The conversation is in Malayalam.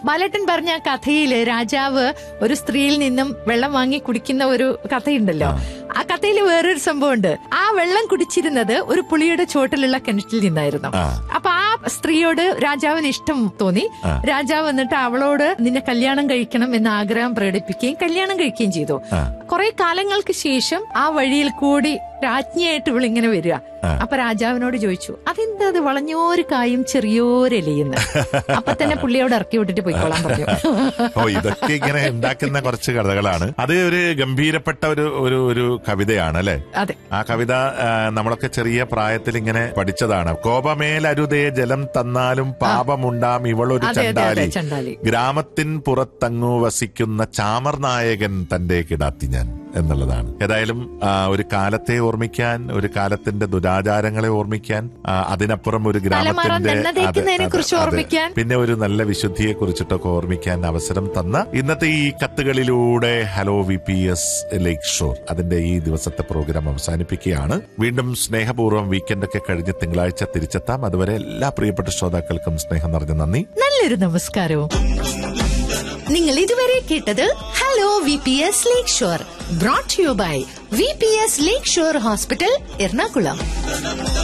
ബാലേട്ടൻ പറഞ്ഞ ആ കഥയില് രാജാവ് ഒരു സ്ത്രീയിൽ നിന്നും വെള്ളം വാങ്ങി കുടിക്കുന്ന ഒരു കഥയുണ്ടല്ലോ ആ കഥയിൽ വേറൊരു സംഭവമുണ്ട് ആ വെള്ളം കുടിച്ചിരുന്നത് ഒരു പുളിയുടെ ചോട്ടിലുള്ള കിണറ്റിൽ നിന്നായിരുന്നു ആ. അപ്പൊ ആ സ്ത്രീയോട് രാജാവിന് ഇഷ്ടം തോന്നി രാജാവ് എന്നിട്ട് അവളോട് നിന്നെ കല്യാണം കഴിക്കണം എന്ന ആഗ്രഹം പ്രകടിപ്പിക്കുകയും കല്യാണം കഴിക്കുകയും ചെയ്തു കുറെ കാലങ്ങൾക്ക് ശേഷം ആ വഴിയിൽ കൂടി രാജ്ഞിയായിട്ട് ഇവളിങ്ങനെ വരിക അപ്പൊ രാജാവിനോട് ചോദിച്ചു അതെന്താ അത് വളഞ്ഞോര് കായും ചെറിയോരലിയെന്ന് അപ്പൊ തന്നെ പുള്ളിയോട് ഇറക്കി വിട്ടിട്ട് പോയിക്കോളാൻ പറഞ്ഞു ഓ ഇതൊക്കെ ഇങ്ങനെ ഉണ്ടാക്കുന്ന കുറച്ച് കഥകളാണ് അത് ഒരു ഗംഭീരപ്പെട്ട ഒരു ഒരു ഒരു കവിതയാണ് അല്ലെ അതെ ആ കവിത ആ, നമ്മളൊക്കെ ചെറിയ പ്രായത്തിൽ ഇങ്ങനെ പഠിച്ചതാണ് കോപമേലരുതേ ജലം തന്നാലും പാപമുണ്ടാം ഇവളൊരു അതെ, അതെ, അതെ, ചണ്ടാലി ചണ്ടാലി. ഗ്രാമത്തിൻ പുറത്തങ്ങു വസിക്കുന്ന ചാമർ നായകൻ തന്റെ കിടാത്തി ഞാൻ എന്നുള്ളതാണ് ഏതായാലും ആ, ഒരു കാലത്തെ ഓർമ്മിക്കാൻ ഒരു കാലത്തിന്റെ ദുരാചാരങ്ങളെ ഓർമ്മിക്കാൻ ആ, അതിനപ്പുറം ഒരു ഗ്രാമത്തിന്റെ എണ്ണ അതെ, തേക്കുന്നതിനെ അതെ, കുറിച്ച് അതെ. ഓർമ്മിക്കാൻ. പിന്നെ ഒരു നല്ല വിശുദ്ധിയെ കുറിച്ചിട്ടൊക്കെ ഓർമ്മിക്കാൻ അവസരം തന്ന ഇന്നത്തെ ഈ കത്തുകളിലൂടെ hello V P S lakeshore അതിന്റെ ഈ ദിവസത്തെ പ്രോഗ്രാം അവസാനിപ്പിക്കുകയാണ് വീണ്ടും സ്നേഹപൂർവ്വം വീക്കെൻഡ് ഒക്കെ കഴിഞ്ഞ് തിങ്കളാഴ്ച തിരിച്ചെത്താം അതുവരെ എല്ലാ പ്രിയപ്പെട്ട ശ്രോതാക്കൾക്കും സ്നേഹം നിറഞ്ഞ നന്ദി നല്ലൊരു നമസ്കാരവും നിങ്ങൾ ഇതുവരെ കേട്ടത് hello V P S lakeshore brought you by V P S lakeshore hospital Ernakulam